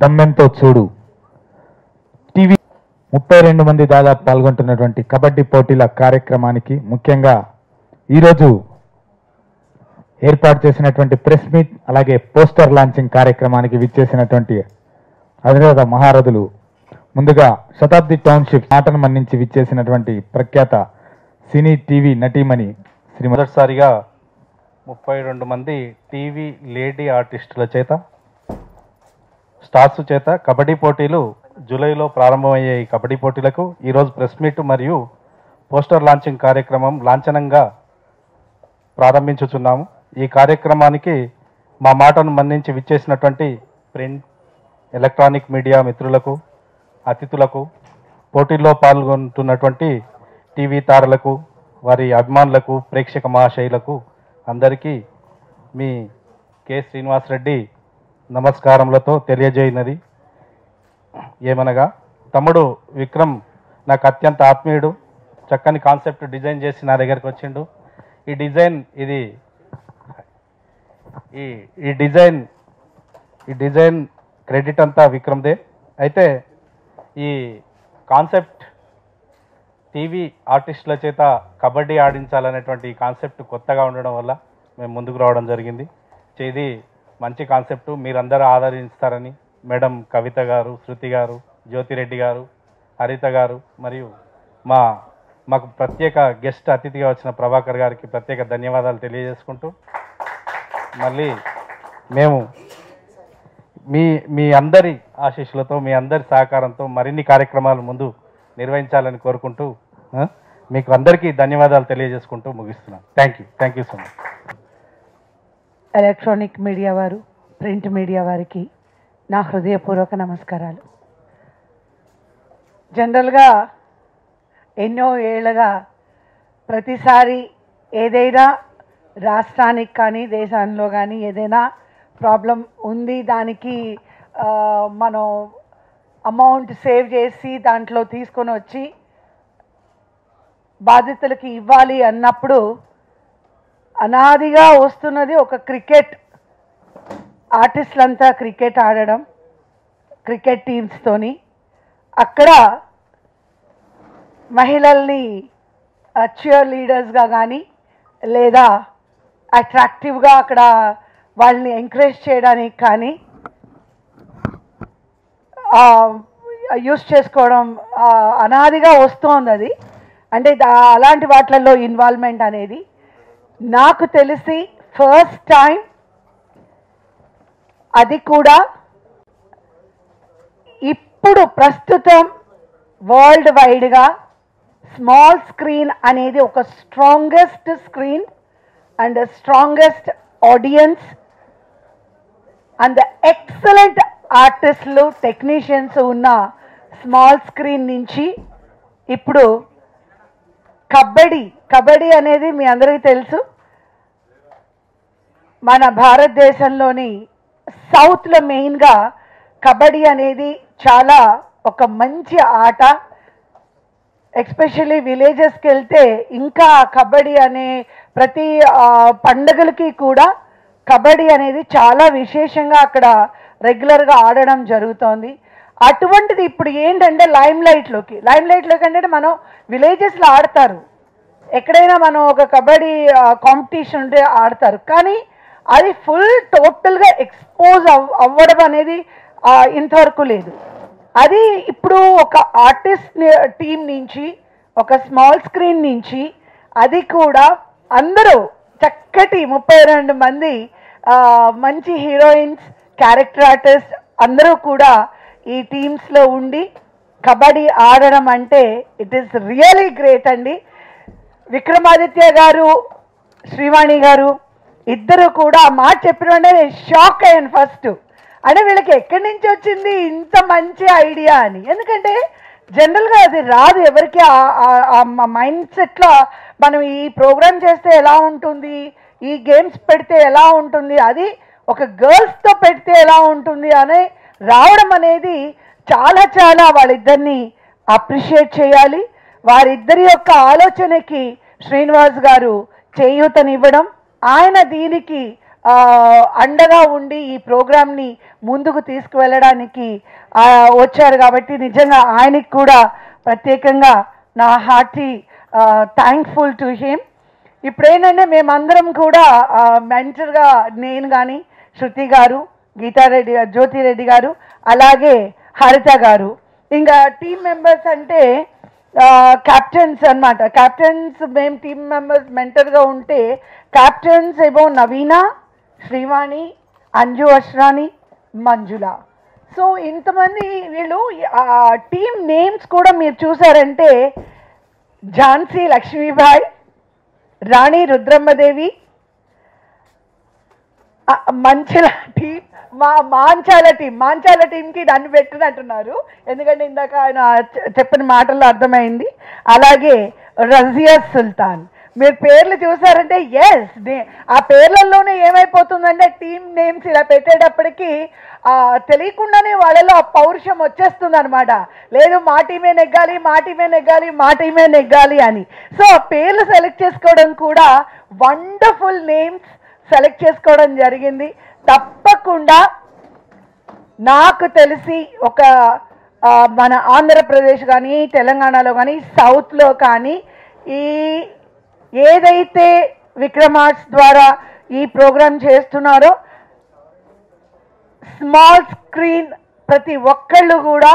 దమ్మెంతో చూడు టీవీ ముప్పై రెండు మంది దాదాపు పాల్గొంటున్నటువంటి కబడ్డీ పోటీల కార్యక్రమానికి ముఖ్యంగా ఈరోజు ఏర్పాటు చేసినటువంటి ప్రెస్ మీట్ అలాగే పోస్టర్ లాంచింగ్ కార్యక్రమానికి విచ్చేసినటువంటి అధినేత మహారథులు ముందుగా శతాబ్ది టౌన్షిప్ నాటను మన్నించి విచ్చేసినటువంటి ప్రఖ్యాత సినీ టీవీ నటీమణి శ్రీ మొదటిసారిగా ముప్పై రెండు మంది టీవీ లేడీ ఆర్టిస్టుల చేత స్టార్స్ చేత కబడ్డీ పోటీలు జూలైలో ప్రారంభమయ్యే ఈ కబడ్డీ పోటీలకు ఈరోజు ప్రెస్ మీట్ మరియు పోస్టర్ లాంచింగ్ కార్యక్రమం లాంఛనంగా ప్రారంభించుచున్నాము ఈ కార్యక్రమానికి మా మాటను మన్నించి విచ్చేసినటువంటి ప్రింట్ ఎలక్ట్రానిక్ మీడియా మిత్రులకు అతిథులకు పోటీల్లో పాల్గొంటున్నటువంటి టీవీ తారలకు వారి అభిమానులకు ప్రేక్షక మహాశయులకు అందరికీ మీ కె శ్రీనివాస్ రెడ్డి నమస్కారములతో తెలియజేయనది ఏమనగా తమ్ముడు విక్రమ్ నాకు అత్యంత ఆత్మీయుడు చక్కని కాన్సెప్ట్ డిజైన్ చేసి నా దగ్గరికి వచ్చిండు ఈ డిజైన్ ఇది ఈ ఈ డిజైన్ ఈ డిజైన్ క్రెడిట్ అంతా విక్రమ్దే అయితే ఈ కాన్సెప్ట్ టీవీ ఆర్టిస్టుల చేత కబడ్డీ ఆడించాలనేటువంటి ఈ కాన్సెప్ట్ కొత్తగా ఉండడం వల్ల మేము ముందుకు రావడం జరిగింది చే- ఇది మంచి కాన్సెప్ట్ మీరందరూ ఆదరిస్తారని మేడం కవిత గారు శృతి గారు జ్యోతిరెడ్డి గారు హరిత గారు మరియు మా మాకు ప్రత్యేక గెస్ట్ అతిథిగా వచ్చిన ప్రభాకర్ గారికి ప్రత్యేక ధన్యవాదాలు తెలియజేసుకుంటూ మళ్ళీ మేము మీ మీ అందరి ఆశీస్సులతో మీ అందరి సహకారంతో మరిన్ని కార్యక్రమాలు ముందు నిర్వహించాలని కోరుకుంటూ ఆ, మీకు అందరికీ ధన్యవాదాలు తెలియజేసుకుంటూ ముగిస్తున్నాను thank you thank you so much electronic media వారు ప్రింట్ మీడియా వారికి నా హృదయపూర్వక నమస్కారాలు జనరల్గా ఎన్నో ఏళ్ళగా ప్రతిసారి ఏదైనా రాష్ట్రానికి కానీ దేశంలో కానీ ఏదైనా ప్రాబ్లం ఉంది దానికి ఆ, మనం అమౌంట్ సేవ్ చేసి దాంట్లో తీసుకొని వచ్చి బాధితులకి ఇవ్వాలి అన్నప్పుడు అనాదిగా వస్తున్నది ఒక క్రికెట్ ఆర్టిస్టులంతా క్రికెట్ ఆడడం క్రికెట్ టీమ్స్తోని అక్కడ మహిళల్ని చియర్ లీడర్స్గా కానీ లేదా అట్రాక్టివ్గా అక్కడ వాళ్ళని ఎంకరేజ్ చేయడానికి కానీ యూస్ చేసుకోవడం ఆ, అనాదిగా వస్తోంది అది అంటే దా- అలాంటి వాటిల్లో ఇన్వాల్వ్మెంట్ అనేది నాకు తెలిసి ఫస్ట్ టైం అది కూడా ఇప్పుడు ప్రస్తుతం వరల్డ్ వైడ్గా స్మాల్ స్క్రీన్ అనేది ఒక strongest screen and strongest audience and excellent ఆర్టిస్టులు టెక్నీషియన్స్ ఉన్న స్మాల్ స్క్రీన్ నుంచి ఇప్పుడు కబడ్డీ కబడ్డీ అనేది మీ అందరికీ తెలుసు మన భారతదేశంలోని సౌత్లో మెయిన్గా కబడ్డీ అనేది చాలా ఒక మంచి ఆట ఎస్పెషల్లీ విలేజెస్కి వెళ్తే ఇంకా కబడ్డీ అనే ప్రతి ఆ, పండగలకి కూడా కబడ్డీ అనేది చాలా విశేషంగా అక్కడ రెగ్యులర్గా ఆడడం జరుగుతోంది అటువంటిది ఇప్పుడు ఏంటంటే లైమ్ లైట్లోకి లైమ్ లైట్లోకి అంటే మనం విలేజెస్లో ఆడతారు ఎక్కడైనా మనం ఒక కబడ్డీ కాంపిటీషన్ ఉంటే ఆడతారు కానీ అది ఫుల్ టోటల్గా ఎక్స్పోజ్ అవ్ అవ్వడం అనేది ఆ, ఇంతవరకు లేదు అది ఇప్పుడు ఒక ఆర్టిస్ట్ టీం నుంచి ఒక స్మాల్ స్క్రీన్ నుంచి అది కూడా అందరూ చక్కటి ముప్పై రెండు మంది ఆ, మంచి హీరోయిన్స్ క్యారెక్టర్ ఆర్టిస్ట్ అందరూ కూడా ఈ టీమ్స్లో ఉండి కబడ్డీ ఆడడం అంటే ఇట్ ఈస్ రియలీ గ్రేట్ అండి విక్రమాదిత్య గారు శ్రీవాణి గారు ఇద్దరు కూడా ఆ మాట చెప్పిన వెంటనే నేను షాక్ అయ్యాను ఫస్ట్ అంటే వీళ్ళకి ఎక్కడి నుంచి వచ్చింది ఇంత మంచి ఐడియా అని ఎందుకంటే జనరల్గా అది రాదు ఎవరికి ఆ మైండ్ సెట్లో మనం ఈ ప్రోగ్రామ్ చేస్తే ఎలా ఉంటుంది ఈ గేమ్స్ పెడితే ఎలా ఉంటుంది అది ఒక గర్ల్స్తో పెడితే ఎలా ఉంటుంది అని రావడం అనేది చాలా చాలా వాళ్ళిద్దరిని అప్రిషియేట్ చేయాలి వారిద్దరి యొక్క ఆలోచనకి శ్రీనివాస్ గారు చేయూతనివ్వడం ఆయన దీనికి ఆ, అండగా ఉండి ఈ ప్రోగ్రామ్ని ముందుకు తీసుకువెళ్ళడానికి ఆ, వచ్చారు కాబట్టి నిజంగా ఆయనకి కూడా ప్రత్యేకంగా నా హార్టీ థ్యాంక్ఫుల్ టు హిమ్ ఇప్పుడు ఏంటంటే మేమందరం కూడా మెంటర్గా నేను కానీ శృతి గారు గీతారెడ్డి గారు జ్యోతిరెడ్డి గారు అలాగే హరిత గారు ఇంకా టీం మెంబర్స్ అంటే క్యాప్టెన్స్ అన్నమాట క్యాప్టెన్స్ మేము టీం మెంబర్స్ మెంటర్గా ఉంటే క్యాప్టెన్స్ ఏమో నవీన శ్రీవాణి అంజు అష్రాని మంజుల సో ఇంతమంది వీళ్ళు టీం నేమ్స్ కూడా మీరు చూసారంటే ఝాన్సీ లక్ష్మీబాయ్ రాణి రుద్రమ్మదేవి ఆ, మంచిల టీం మా మాంచాల టీం మాంచాల టీంకి నన్ను పెట్టినట్టున్నారు ఎందుకంటే ఇందాక ఆయన చె- చెప్పిన మాటల్లో అర్థమైంది అలాగే రజియా సుల్తాన్ మీరు పేర్లు చూసారంటే ఎస్ ఆ పేర్లలోనే ఏమైపోతుందంటే టీం నేమ్స్ ఇలా పెట్టేటప్పటికి ఆ, తెలియకుండానే వాళ్ళలో ఆ పౌరుషం వచ్చేస్తుంది అనమాట లేదు మా టీమే నెగ్గాలి మా టీమే నెగ్గాలి మా టీమే నెగ్గాలి అని సో ఆ పేర్లు సెలెక్ట్ చేసుకోవడం కూడా వండర్ఫుల్ నేమ్స్ సెలెక్ట్ చేసుకోవడం జరిగింది తప్పకుండా నాకు తెలిసి ఒక ఆ, మన ఆంధ్రప్రదేశ్ కానీ తెలంగాణలో కానీ సౌత్లో కానీ ఈ ఏదైతే విక్రమార్ట్స్ ద్వారా ఈ ప్రోగ్రామ్ చేస్తున్నారో స్మాల్ స్క్రీన్ ప్రతి ఒక్కళ్ళు కూడా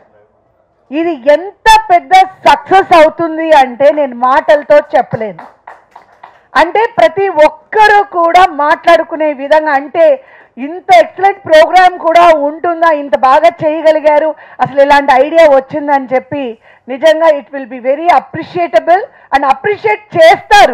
ఇది ఎంత పెద్ద సక్సెస్ అవుతుంది అంటే నేను మాటలతో చెప్పలేను అంటే ప్రతి ఒక్కరూ కూడా మాట్లాడుకునే విధంగా అంటే ఇంత ఎక్సలెంట్ ప్రోగ్రామ్ కూడా ఉంటుందా ఇంత బాగా చేయగలిగారు అసలు ఇలాంటి ఐడియా వచ్చిందని చెప్పి నిజంగా it will be very appreciable and appreciate చేస్తారు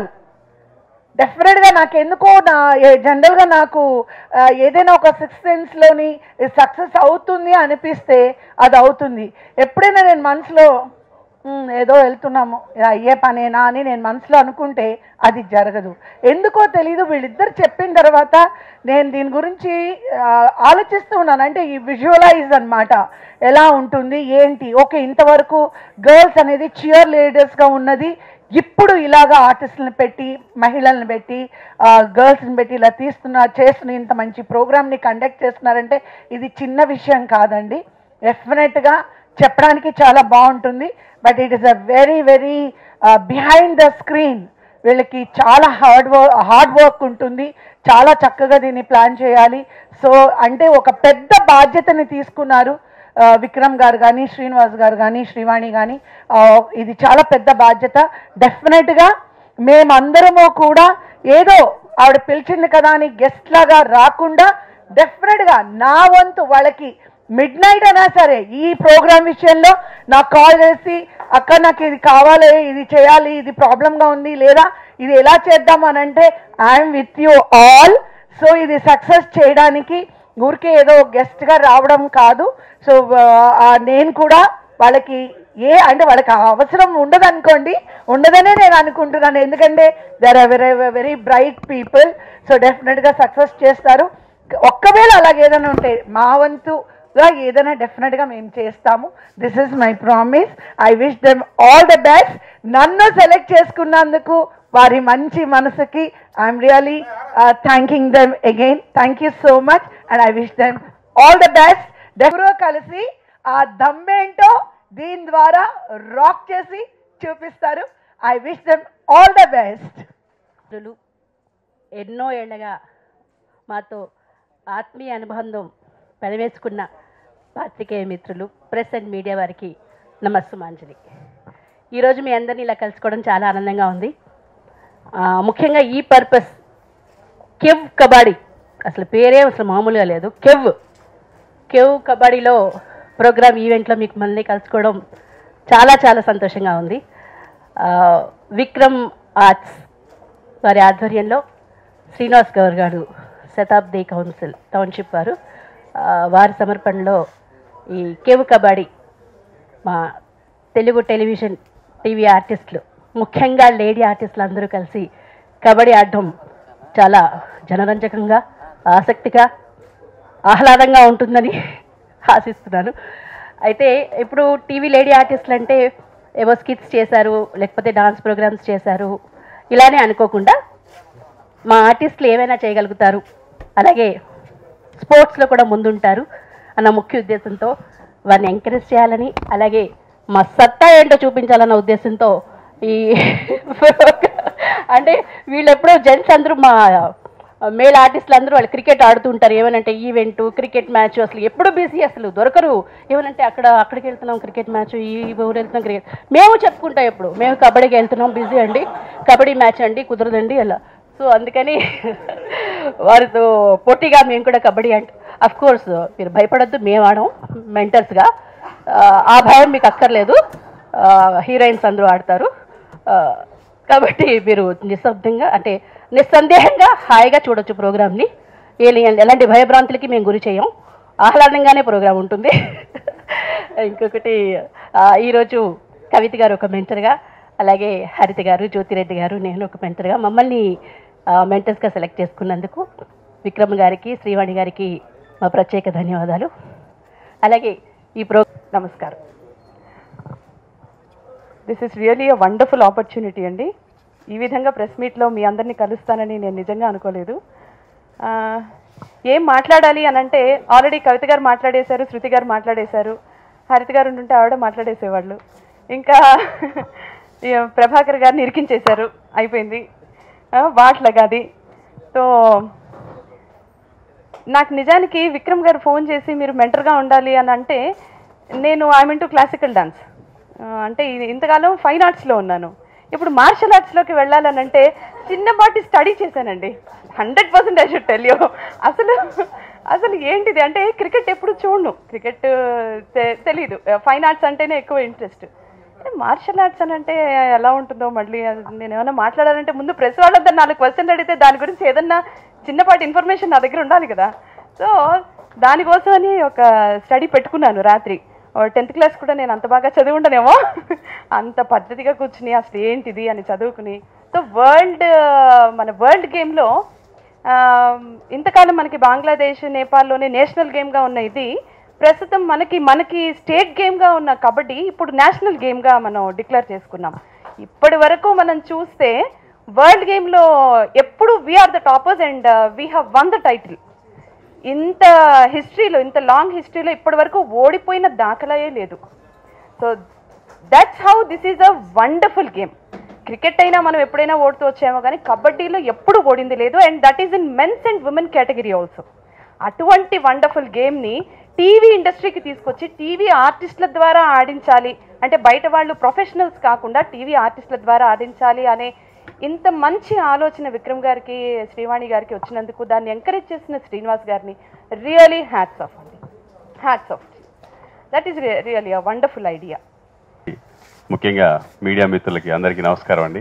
డెఫినెట్గా నాకు ఎందుకో నా ఏ- జనరల్గా నాకు ఆ, ఏదైనా ఒక సిక్స్ సెన్స్లోని సక్సెస్ అవుతుంది అనిపిస్తే అది అవుతుంది ఎప్పుడైనా నేను మనసులో "ఉమ్, ఏదో వెళ్తున్నాము ఇలా అయ్యే పనేనా అని నేను మనసులో అనుకుంటే అది జరగదు ఎందుకో తెలీదు వీళ్ళిద్దరు చెప్పిన తర్వాత నేను దీని గురించి ఆ, ఆలోచిస్తూ ఉన్నాను అంటే ఈ విజువలైజ్ అన్నమాట ఎలా ఉంటుంది ఏంటి ఓకే ఇంతవరకు గర్ల్స్ అనేది చియర్ లీడర్స్గా ఉన్నది ఇప్పుడు ఇలాగా ఆర్టిస్టులను పెట్టి మహిళలను పెట్టి గర్ల్స్ని పెట్టి ఇలా తీస్తున్నారు చేస్తున్న ఇంత మంచి ప్రోగ్రామ్ని కండక్ట్ చేస్తున్నారంటే ఇది చిన్న విషయం కాదండి డెఫినెట్గా చెప్పడానికి చాలా బాగుంటుంది but it is a very very behind the screen వీళ్ళకి చాలా హార్డ్ వర్క్ హార్డ్ వర్క్ ఉంటుంది చాలా చక్కగా దీన్ని ప్లాన్ చేయాలి సో అంటే ఒక పెద్ద బాధ్యతని తీసుకున్నారు ఆ, విక్రమ్ గారు కానీ శ్రీనివాస్ గారు కానీ శ్రీవాణి కానీ ఆ, ఇది చాలా పెద్ద బాధ్యత డెఫినెట్గా మేమందరము కూడా ఏదో ఆవిడ పిలిచింది కదా అని గెస్ట్ లాగా రాకుండా డెఫినెట్గా నా వంతు వాళ్ళకి మిడ్ నైట్ అయినా సరే ఈ ప్రోగ్రామ్ విషయంలో నాకు కాల్ చేసి అక్క నాకు ఇది కావాలి ఇది చేయాలి ఇది ప్రాబ్లంగా ఉంది లేదా ఇది ఎలా చేద్దాం అని అంటే I'm with you all so ఇది సక్సెస్ చేయడానికి ఊరికే ఏదో గెస్ట్గా రావడం కాదు సో నేను కూడా వాళ్ళకి ఏ అంటే వాళ్ళకి ఆ అవసరం ఉండదు అనుకోండి ఉండదనే నేను అనుకుంటున్నాను ఎందుకంటే there are very very bright people so డెఫినెట్గా సక్సెస్ చేస్తారు ఒక్కవేళ అలాగే ఏదైనా ఉంటే మా వంతుగా ఏదైనా డెఫినెట్గా మేము చేస్తాము this is my promise I wish them all the best నన్ను సెలెక్ట్ చేసుకున్నందుకు వారి మంచి మనసుకి I'm really thanking them again thank you so much and I wish them all the best ఎవరో కలిసి ఆ దమ్మేంటో దీని ద్వారా రాక్ చేసి చూపిస్తారు I wish them all the best మిత్రులు ఎన్నో ఏళ్ళగా మాతో ఆత్మీయ అనుబంధం పెనవేసుకున్న పాత్రికేయ మిత్రులు ప్రెస్ అండ్ మీడియా వారికి నమస్సుమాంజలి ఈరోజు మీ అందరినీ ఇలా కలుసుకోవడం చాలా ఆనందంగా ఉంది ఆ, ముఖ్యంగా ఈ పర్పస్ కెవ్ కబడ్డీ అసలు పేరే అసలు మామూలుగా లేదు కెవ్ కెవ్ కబడ్డీలో ప్రోగ్రామ్ ఈవెంట్లో మీకు మళ్ళీ కలుసుకోవడం చాలా చాలా సంతోషంగా ఉంది ఆ, విక్రమ్ ఆర్ట్స్ వారి ఆధ్వర్యంలో శ్రీనివాస్ గౌర్ గారు శతాబ్ది కౌన్సిల్ టౌన్షిప్ వారు ఆ, వారి సమర్పణలో ఈ కేవు కబడ్డీ మా తెలుగు టెలివిజన్ టీవీ ఆర్టిస్టులు ముఖ్యంగా లేడీ ఆర్టిస్టులు అందరూ కలిసి కబడ్డీ ఆడడం చాలా జనరంజకంగా ఆసక్తిగా ఆహ్లాదంగా ఉంటుందని ఆశిస్తున్నాను అయితే ఇప్పుడు టీవీ లేడీ ఆర్టిస్టులు అంటే ఏవో స్కిట్స్ చేశారు లేకపోతే డాన్స్ ప్రోగ్రామ్స్ చేశారు ఇలానే అనుకోకుండా మా ఆర్టిస్టులు ఏమైనా చేయగలుగుతారు అలాగే స్పోర్ట్స్లో కూడా ముందుంటారు అన్న ముఖ్య ఉద్దేశంతో వారిని ఎంకరేజ్ చేయాలని అలాగే మా సత్తా ఏంటో చూపించాలన్న ఉద్దేశంతో ఈ అంటే వీళ్ళు ఎప్పుడో జెంట్స్ అందరూ మా మేల్ ఆర్టిస్టులు అందరూ వాళ్ళు క్రికెట్ ఆడుతూ ఉంటారు ఏమనంటే ఈవెంట్ క్రికెట్ మ్యాచ్ అసలు ఎప్పుడు బిజీ అసలు దొరకరు ఏమనంటే అక్కడ అక్కడికి వెళ్తున్నాం క్రికెట్ మ్యాచ్ ఈ ఊరు వెళ్తున్నాం క్రికెట్ మేము చెప్పుకుంటాం ఎప్పుడు మేము కబడ్డీకి వెళ్తున్నాం బిజీ అండి కబడ్డీ మ్యాచ్ అండి కుదరదండి అలా సో అందుకని వారితో పోటీగా మేము కూడా కబడ్డీ అంటే అఫ్ కోర్స్ మీరు భయపడద్దు మేము ఆడం మెంటర్స్గా ఆ భయం మీకు అక్కర్లేదు హీరోయిన్స్ అందరూ ఆడతారు ఆ, కాబట్టి మీరు నిశ్శబ్దంగా అంటే నిస్సందేహంగా హాయిగా చూడొచ్చు ప్రోగ్రామ్ని ఎలాంటి భయభ్రాంతులకి మేము గురి చేయం ఆహ్లాదంగానే ప్రోగ్రాం ఉంటుంది ఇంకొకటి ఆ, ఈరోజు కవిత గారు ఒక మెంటర్గా అలాగే హరిత గారు జ్యోతిరెడ్డి గారు నేను ఒక మెంటర్గా మమ్మల్ని మెంటర్స్గా సెలెక్ట్ చేసుకున్నందుకు విక్రమ్ గారికి శ్రీవాణి గారికి మా ప్రత్యేక ధన్యవాదాలు అలాగే ఈ ప్రో నమస్కారం this is really a wonderful opportunity అండి ఈ విధంగా ప్రెస్ మీట్లో మీ అందరినీ కలుస్తానని నేను నిజంగా అనుకోలేదు ఆ, ఏం మాట్లాడాలి అని అంటే ఆల్రెడీ కవిత గారు మాట్లాడేశారు శృతి గారు మాట్లాడేశారు హరిత గారు ఉంటుంటే ఆవిడ మాట్లాడేసేవాళ్ళు ఇంకా ఈ ప్రభాకర్ గారిని ఇరికించేశారు అయిపోయింది ఆ, వాట్లగా అది సో నాకు నిజానికి విక్రమ్ గారు ఫోన్ చేసి మీరు మెంటర్గా ఉండాలి అని అంటే నేను I mean to classical dance అంటే ఇది- ఇంతకాలం ఫైన్ ఆర్ట్స్లో ఉన్నాను ఇప్పుడు మార్షల్ ఆర్ట్స్లోకి వెళ్ళాలని అంటే చిన్నపాటి స్టడీ చేశానండి hundred percent I should tell you అసలు అసలు ఏంటిది అంటే క్రికెట్ ఎప్పుడు చూడను క్రికెట్ తెలీదు ఫైన్ ఆర్ట్స్ అంటేనే ఎక్కువ ఇంట్రెస్ట్ మార్షల్ ఆర్ట్స్ అని అంటే ఎలా ఉంటుందో మళ్ళీ అది నేను ఏమైనా మాట్లాడాలంటే ముందు ప్రెస్ వాళ్ళంతా నాలుగు క్వశ్చన్లు అడిగితే దాని గురించి ఏదన్నా చిన్నపాటి ఇన్ఫర్మేషన్ నా దగ్గర ఉండాలి కదా సో దానికోసమని ఒక స్టడీ పెట్టుకున్నాను రాత్రి టెన్త్ క్లాస్ కూడా నేను అంత బాగా చదివి ఉండనేమో అంత పద్ధతిగా కూర్చుని అసలు ఏంటిది అని చదువుకుని సో వరల్డ్ మన వరల్డ్ గేమ్లో ఇంతకాలం మనకి బంగ్లాదేశ్ నేపాల్లోనే నేషనల్ గేమ్గా ఉన్న ఇది ప్రస్తుతం మనకి మనకి స్టేట్ గేమ్గా ఉన్న కబడ్డీ ఇప్పుడు నేషనల్ గేమ్గా మనం డిక్లేర్ చేసుకున్నాం ఇప్పటి వరకు మనం చూస్తే వరల్డ్ గేమ్లో ఎప్పుడు we're the toppers and we have won the title ఇంత హిస్టరీలో ఇంత లాంగ్ హిస్టరీలో ఇప్పటి వరకు ఓడిపోయిన దాఖలాయే లేదు so that's how this is a wonderful game cricket అయినా మనం ఎప్పుడైనా ఓడుతూ వచ్చామో కానీ కబడ్డీలో ఎప్పుడు ఓడింది లేదు and that is in men's and women category also అటువంటి వండర్ఫుల్ గేమ్ని టీవీ ఇండస్ట్రీకి తీసుకొచ్చి టీవీ ఆర్టిస్టుల ద్వారా ఆడించాలి అంటే బయట వాళ్ళు ప్రొఫెషనల్స్ కాకుండా టీవీ ఆర్టిస్టుల ద్వారా ఆడించాలి అనే ఇంత మంచి ఆలోచన విక్రమ్ గారికి శ్రీవాణి గారికి వచ్చినందుకు దాన్ని ఎంకరేజ్ చేసిన శ్రీనివాస్ గారిని రియలీ హ్యాట్స్ ఆఫ్ అండి hats off that is really a wonderful idea ముఖ్యంగా మీడియా మిత్రులకి అందరికీ నమస్కారం అండి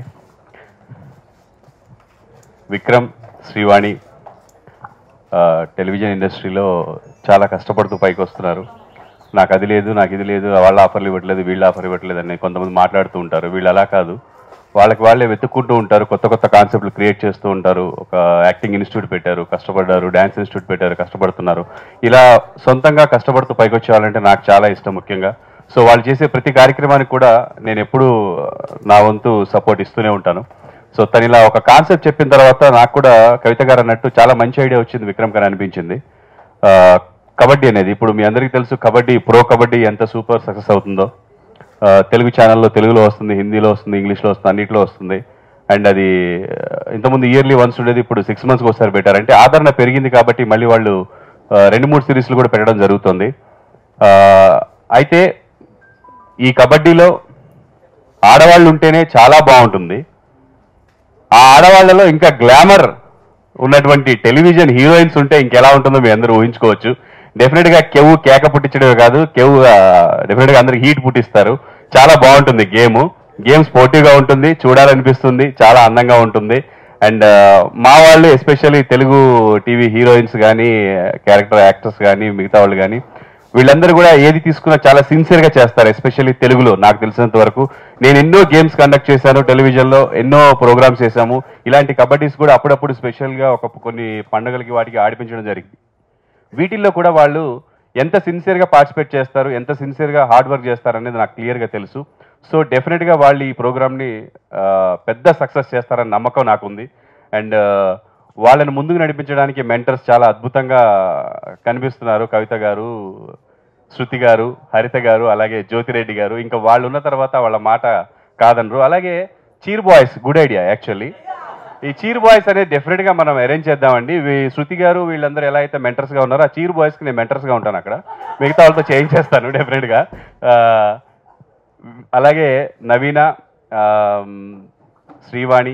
విక్రమ్ శ్రీవాణి ఆ, టెలివిజన్ ఇండస్ట్రీలో చాలా కష్టపడుతూ పైకి వస్తున్నారు నాకు అది లేదు నాకు ఇది లేదు వాళ్ళ ఆఫర్లు ఇవ్వట్లేదు వీళ్ళ ఆఫర్ ఇవ్వట్లేదు అని కొంతమంది మాట్లాడుతూ ఉంటారు వీళ్ళు అలా కాదు వాళ్ళకి వాళ్ళే వెతుక్కుంటూ ఉంటారు కొత్త కొత్త కాన్సెప్ట్లు క్రియేట్ చేస్తూ ఉంటారు ఒక యాక్టింగ్ ఇన్స్టిట్యూట్ పెట్టారు కష్టపడ్డారు డ్యాన్స్ ఇన్స్టిట్యూట్ పెట్టారు కష్టపడుతున్నారు ఇలా సొంతంగా కష్టపడుతూ పైకి వచ్చేవాళ్ళంటే నాకు చాలా ఇష్టం ముఖ్యంగా సో వాళ్ళు చేసే ప్రతి కార్యక్రమానికి కూడా నేను ఎప్పుడూ నా వంతు సపోర్ట్ ఇస్తూనే ఉంటాను సో తను ఇలా ఒక కాన్సెప్ట్ చెప్పిన తర్వాత నాకు కూడా కవిత గారు అన్నట్టు చాలా మంచి ఐడియా వచ్చింది విక్రమ్ గారు అనిపించింది ఆ, కబడ్డీ అనేది ఇప్పుడు మీ అందరికీ తెలుసు కబడ్డీ ప్రో కబడ్డీ ఎంత సూపర్ సక్సెస్ అవుతుందో ఆ, తెలుగు ఛానల్లో తెలుగులో వస్తుంది హిందీలో వస్తుంది ఇంగ్లీష్లో వస్తుంది అన్నిట్లో వస్తుంది అండ్ అది ఆ, ఇంతకుముందు ఇయర్లీ వన్స్ ఉండేది ఇప్పుడు సిక్స్ మంత్స్కి ఒకసారి పెట్టారు అంటే ఆదరణ పెరిగింది కాబట్టి మళ్ళీ వాళ్ళు ఆ, రెండు మూడు సిరీస్లు కూడా పెట్టడం జరుగుతుంది ఆ, అయితే ఈ కబడ్డీలో ఆడవాళ్ళు ఉంటేనే చాలా బాగుంటుంది ఆ ఆడవాళ్ళలో ఇంకా గ్లామర్ ఉన్నటువంటి టెలివిజన్ హీరోయిన్స్ ఉంటే ఇంకెలా ఉంటుందో మీ అందరూ ఊహించుకోవచ్చు డెఫినెట్ గా కెవ్వు కేక పుట్టించడమే కాదు కెవ్వు డెఫినెట్ గా అందరికి హీట్ పుట్టిస్తారు చాలా బాగుంటుంది గేమ్ గేమ్ స్పోర్టివ్ గా ఉంటుంది చూడాలనిపిస్తుంది చాలా అందంగా ఉంటుంది అండ్ మా వాళ్ళు ఎస్పెషల్లీ తెలుగు టీవీ హీరోయిన్స్ కానీ క్యారెక్టర్ యాక్టర్స్ కానీ మిగతా వాళ్ళు కానీ వీళ్ళందరూ కూడా ఏది తీసుకున్నా చాలా సిన్సియర్ గా చేస్తారు ఎస్పెషల్లీ తెలుగులో నాకు తెలిసినంత వరకు నేను ఎన్నో గేమ్స్ కండక్ట్ చేశాను టెలివిజన్ లో ఎన్నో ప్రోగ్రామ్స్ చేశాము ఇలాంటి కబడ్డీస్ కూడా అప్పుడప్పుడు స్పెషల్ గా ఒక కొన్ని పండుగలకి వాటికి ఆడిపించడం జరిగింది వీటిల్లో కూడా వాళ్ళు ఎంత సిన్సియర్ గా పార్టిసిపేట్ చేస్తారు ఎంత సిన్సియర్ గా హార్డ్ వర్క్ చేస్తారు అనేది నాకు క్లియర్ గా తెలుసు సో డెఫినెట్ గా వాళ్ళు ఈ ప్రోగ్రామ్ ని ఆ, పెద్ద సక్సెస్ చేస్తారని నమ్మకం నాకుంది అండ్ వాళ్ళని ముందుకు నడిపించడానికి మెంటర్స్ చాలా అద్భుతంగా కనిపిస్తున్నారు కవిత గారు శృతి గారు హరిత గారు అలాగే జ్యోతిరెడ్డి గారు ఇంకా వాళ్ళు ఉన్న తర్వాత వాళ్ళ మాట కాదనరు అలాగే cheer boys good idea actually ఈ చీర్ బాయ్స్ అనేది డెఫినెట్ గా మనం అరేంజ్ చేద్దామండి వీ- శృతి గారు వీళ్ళందరూ ఎలా అయితే మెంటర్స్ గా ఉన్నారో ఆ చీర్ బాయ్స్ కి నేను మెంటర్స్ గా ఉంటాను అక్కడ మిగతా వాళ్ళతో చేంజ్ చేస్తాను డెఫినెట్ గా ఆ, అలాగే నవీన ఆ, శ్రీవాణి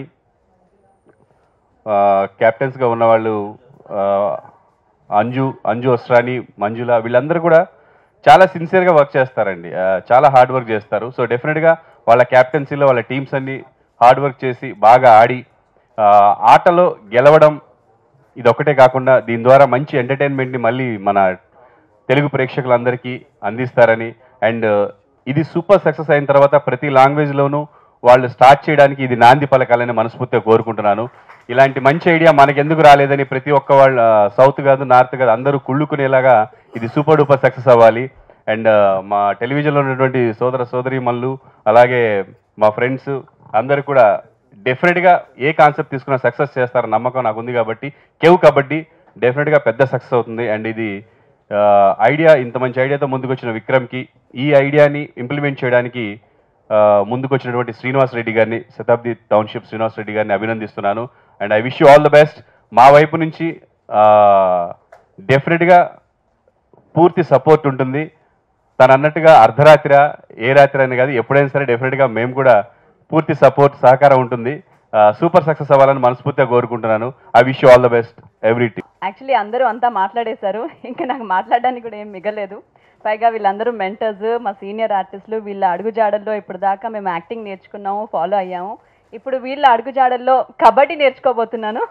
కెప్టెన్స్ గా ఉన్నవాళ్ళు ఆ, అంజు అంజు అస్రాని మంజుల వీళ్ళందరూ కూడా చాలా సిన్సియర్ గా వర్క్ చేస్తారండి ఆ, చాలా హార్డ్ వర్క్ చేస్తారు సో డెఫినెట్ గా వాళ్ళ క్యాప్టెన్సీలో వాళ్ళ టీమ్స్ అన్ని హార్డ్ వర్క్ చేసి బాగా ఆడి ఆ, ఆటలో గెలవడం ఇది ఒకటే కాకుండా దీని ద్వారా మంచి ఎంటర్టైన్మెంట్ ని మళ్ళీ మన తెలుగు ప్రేక్షకులందరికీ అందిస్తారని అండ్ ఇది సూపర్ సక్సెస్ అయిన తర్వాత ప్రతి లాంగ్వేజ్ లోనూ వాళ్ళు స్టార్ట్ చేయడానికి ఇది నాంది పలకాలని మనస్ఫూర్తిగా కోరుకుంటున్నాను ఇలాంటి మంచి ఐడియా మనకెందుకు రాలేదని ప్రతి ఒక్క వాళ్ళ సౌత్ కాదు నార్త్ కాదు అందరూ కుళ్ళుకునేలాగా ఇది సూపర్ డూపర్ సక్సెస్ అవ్వాలి అండ్ మా టెలివిజన్లో ఉన్నటువంటి సోదర సోదరీమణులు అలాగే మా ఫ్రెండ్స్ అందరూ కూడా డెఫినెట్గా ఏ కాన్సెప్ట్ తీసుకున్నా సక్సెస్ చేస్తారన్న నమ్మకం నాకు ఉంది కాబట్టి కేవ్ కబడ్డీ డెఫినెట్గా పెద్ద సక్సెస్ అవుతుంది అండ్ ఇది ఐడియా ఇంత మంచి ఐడియాతో ముందుకు వచ్చిన విక్రమ్కి ఈ ఐడియాని ఇంప్లిమెంట్ చేయడానికి ఆ, ముందుకు వచ్చినటువంటి శ్రీనివాస్ రెడ్డి గారిని శతాబ్ది టౌన్షిప్ శ్రీనివాస్ రెడ్డి గారిని అభినందిస్తున్నాను and I wish you all the best మా వైపు నుంచి డెఫినెట్గా పూర్తి సపోర్ట్ ఉంటుంది తను అన్నట్టుగా అర్ధరాత్రి ఏ రాత్రి అని కాదు ఎప్పుడైనా సరే డెఫినెట్గా మేము కూడా పూర్తి సపోర్ట్ సహకారం ఉంటుంది సూపర్ సక్సెస్ అవ్వాలని మనస్ఫూర్తిగా కోరుకుంటున్నాను I wish you all the best every team actually అందరూ అంతా మాట్లాడేశారు ఇంకా నాకు మాట్లాడడానికి కూడా ఏం మిగలేదు పైగా వీళ్ళందరూ మెంటర్స్ మా సీనియర్ ఆర్టిస్టులు వీళ్ళ అడుగుజాడల్లో ఇప్పుడు దాకా మేము యాక్టింగ్ నేర్చుకున్నాము ఫాలో అయ్యాము ఇప్పుడు వీళ్ళ అడుగుజాడల్లో కబడ్డీ నేర్చుకోబోతున్నాను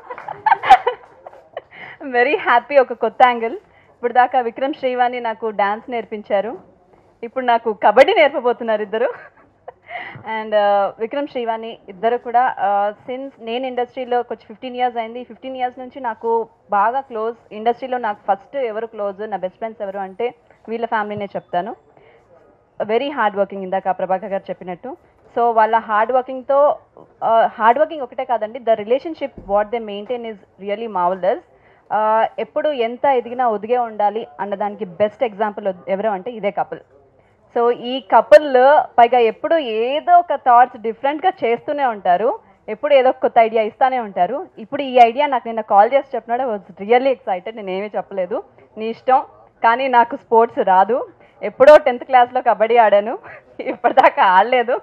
వెరీ హ్యాపీ ఒక కొత్త యాంగిల్ ఇప్పుడు దాకా విక్రమ్ శ్రీవాణి నాకు డాన్స్ నేర్పించారు ఇప్పుడు నాకు కబడ్డీ నేర్పబోతున్నారు ఇద్దరు అండ్ విక్రమ్ శ్రీవాణి ఇద్దరు కూడా సిన్స్ నేను ఇండస్ట్రీలో కొంచెం ఫిఫ్టీన్ ఇయర్స్ అయింది ఫిఫ్టీన్ ఇయర్స్ నుంచి నాకు బాగా క్లోజ్ ఇండస్ట్రీలో నాకు ఫస్ట్ ఎవరు క్లోజ్ నా బెస్ట్ ఫ్రెండ్స్ ఎవరు అంటే వీళ్ళ ఫ్యామిలీనే చెప్తాను వెరీ హార్డ్ వర్కింగ్ ఇందాక ప్రభాకర్ గారు చెప్పినట్టు సో వాళ్ళ హార్డ్ వర్కింగ్తో హార్డ్ వర్కింగ్ ఒకటే కాదండి the relationship what they maintain is really మావులర్స్ ఎప్పుడు ఎంత ఎదిగినా ఒదిగే ఉండాలి అన్నదానికి బెస్ట్ ఎగ్జాంపుల్ ఎవరు అంటే ఇదే కపుల్ సో ఈ కపుల్ పైగా ఎప్పుడు ఏదో ఒక థాట్స్ డిఫరెంట్గా చేస్తూనే ఉంటారు ఎప్పుడు ఏదో ఒక కొత్త ఐడియా ఇస్తానే ఉంటారు ఇప్పుడు ఈ ఐడియా నాకు నిన్న కాల్ చేసి చెప్పినాడు వాజ్ రియల్లీ ఎక్సైటెడ్ నేను ఏమీ చెప్పలేదు నీ ఇష్టం కానీ నాకు స్పోర్ట్స్ రాదు ఎప్పుడో టెన్త్ క్లాస్లో కబడ్డీ ఆడాను ఇప్పటిదాకా ఆడలేదు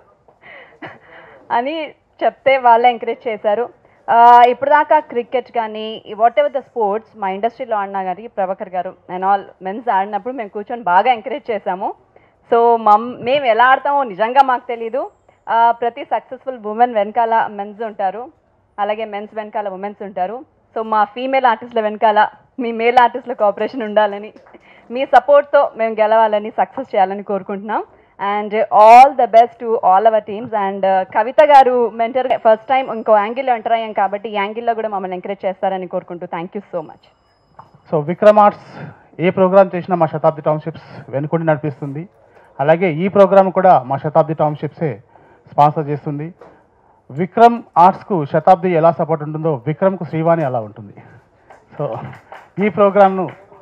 అని చెప్తే వాళ్ళే ఎంకరేజ్ చేశారు ఆ, ఇప్పటిదాకా క్రికెట్ కానీ వాట్ ఎవర్ ద స్పోర్ట్స్ మా ఇండస్ట్రీలో ఆడినా కానీ ప్రభాకర్ గారు అండ్ ఆల్ మెన్స్ ఆడినప్పుడు మేము కూర్చొని బాగా ఎంకరేజ్ చేశాము సో మమ్ మేము ఎలా ఆడతామో నిజంగా మాకు తెలీదు ఆ, ప్రతి సక్సెస్ఫుల్ ఉమెన్ వెనకాల మెన్స్ ఉంటారు అలాగే మెన్స్ వెనకాల ఉమెన్స్ ఉంటారు సో మా ఫీమేల్ ఆర్టిస్టుల వెనకాల మీ మేల్ ఆర్టిస్టుల కోఆపరేషన్ ఉండాలని మీ సపోర్ట్తో మేము గెలవాలని సక్సెస్ చేయాలని కోరుకుంటున్నాం and all the best to all our teams and Kavitha గారు మెంటర్ ఫస్ట్ టైం ఇంకో యాంగిల్లో ఎంటర్ అయ్యాం కాబట్టి ఈ యాంగిల్లో కూడా మమ్మల్ని ఎంకరేజ్ చేస్తారని కోరుకుంటూ thank you so much so Vikram arts ఏ ప్రోగ్రామ్ చేసినా మా శతాబ్ది టౌన్షిప్స్ వెనుకుండి నడిపిస్తుంది అలాగే ఈ ప్రోగ్రామ్ కూడా మా శతాబ్ది టౌన్షిప్సే స్పాన్సర్ చేస్తుంది విక్రమ్ ఆర్ట్స్కు శతాబ్ది ఎలా సపోర్ట్ ఉంటుందో విక్రమ్కు శ్రీవాణి అలా ఉంటుంది సో ఈ ప్రోగ్రామ్ను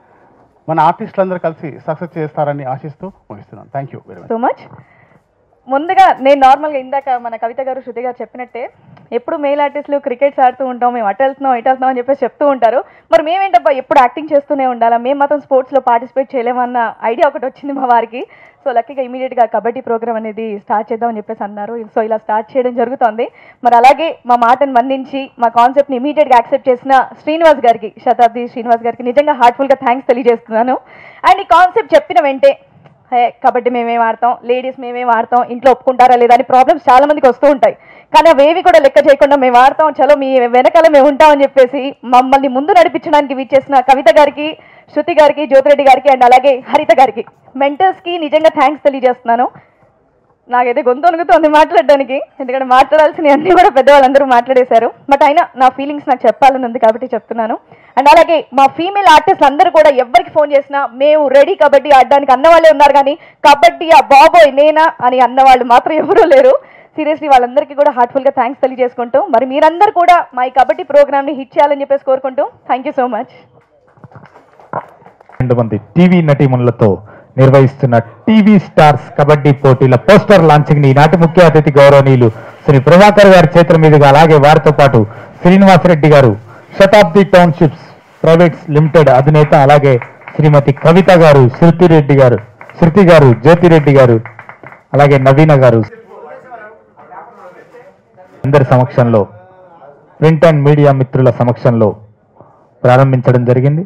మన ఆర్టిస్టులందరూ కలిసి సక్సెస్ చేస్తారని ఆశిస్తూ ముగిస్తున్నాను thank you very much so much ముందుగా నేను నార్మల్గా ఇందాక మన కవిత గారు శృతి గారు చెప్పినట్టే ఎప్పుడు మెయిల్ ఆర్టిస్టులు క్రికెట్స్ ఆడుతూ ఉంటాం మేము అటు వెళ్తున్నాం ఇటు వెళ్తున్నాం అని చెప్పేసి చెప్తూ ఉంటారు మరి మేమేంటబ్బా ఎప్పుడు యాక్టింగ్ చేస్తూనే ఉండాలా మేము మాత్రం స్పోర్ట్స్లో పార్టిసిపేట్ చేయలేమన్న ఐడియా ఒకటి వచ్చింది మా వారికి సో లక్కీగా ఇమీడియట్గా కబడ్డీ ప్రోగ్రామ్ అనేది స్టార్ట్ చేద్దామని చెప్పేసి అన్నారు సో ఇలా స్టార్ట్ చేయడం జరుగుతోంది మరి అలాగే మా మాటను మన్నించి మా కాన్సెప్ట్ని ఇమీడియట్గా యాక్సెప్ట్ చేసిన శ్రీనివాస్ గారికి శతాబ్ది శ్రీనివాస్ గారికి నిజంగా హార్ట్ఫుల్గా థ్యాంక్స్ తెలియజేస్తున్నాను అండ్ ఈ కాన్సెప్ట్ చెప్పిన వెంటే హే కబడ్డీ మేమేం ఆడతాం లేడీస్ మేమేం ఆడతాం ఇంట్లో ఒప్పుకుంటారా లేదా అని ప్రాబ్లమ్స్ చాలా మందికి వస్తూ ఉంటాయి కానీ అవేవి కూడా లెక్క చేయకుండా మేము ఆడతాం చలో మీ వెనకాల మేము ఉంటామని చెప్పేసి మమ్మల్ని ముందు నడిపించడానికి వీచేసిన కవిత గారికి శృతి గారికి జ్యోతిరెడ్డి గారికి అండ్ అలాగే హరిత గారికి మెంటర్స్కి నిజంగా థ్యాంక్స్ తెలియజేస్తున్నాను నాకైతే గొంతు వణుకుతోంది మాట్లాడడానికి ఎందుకంటే మాట్లాడాల్సినవి అన్నీ కూడా పెద్దవాళ్ళందరూ మాట్లాడేశారు బట్ అయినా నా ఫీలింగ్స్ నాకు చెప్పాలని ఉంది కాబట్టి చెప్తున్నాను అండ్ అలాగే మా ఫీమేల్ ఆర్టిస్ట్ అందరూ కూడా ఎవరికి ఫోన్ చేసినా మేము రెడీ కబడ్డీ ఆడడానికి అన్నవాళ్ళే ఉన్నారు కానీ కబడ్డీ ఆ బాబోయ్ నేనా అని అన్నవాళ్ళు మాత్రం ఎవరూ లేరు సీరియస్లీ వాళ్ళందరికీ కూడా హార్ట్ఫుల్గా థ్యాంక్స్ తెలియజేసుకుంటూ మరి మీరందరూ కూడా మా ఈ కబడ్డీ ప్రోగ్రామ్ని హిట్ చేయాలని చెప్పేసి కోరుకుంటూ థ్యాంక్ యూ సో మచ్ రెండు మంది టీవీ నటీమణులతో నిర్వహిస్తున్న టీవీ స్టార్స్ కబడ్డీ పోటీల పోస్టర్ లాంచింగ్ ని ఈనాటి ముఖ్య అతిథి గౌరవనీయులు శ్రీ ప్రభాకర్ గారి చేతుల మీదుగా అలాగే వారితో పాటు శ్రీనివాసరెడ్డి గారు శతాబ్ది టౌన్షిప్స్ ప్రైవేట్స్ లిమిటెడ్ అధినేత అలాగే శ్రీమతి కవిత గారు శృతిరెడ్డి గారు శృతి గారు జ్యోతిరెడ్డి గారు అలాగే నవీన గారు అందరి సమక్షంలో ప్రింట్ అండ్ మీడియా మిత్రుల సమక్షంలో ప్రారంభించడం జరిగింది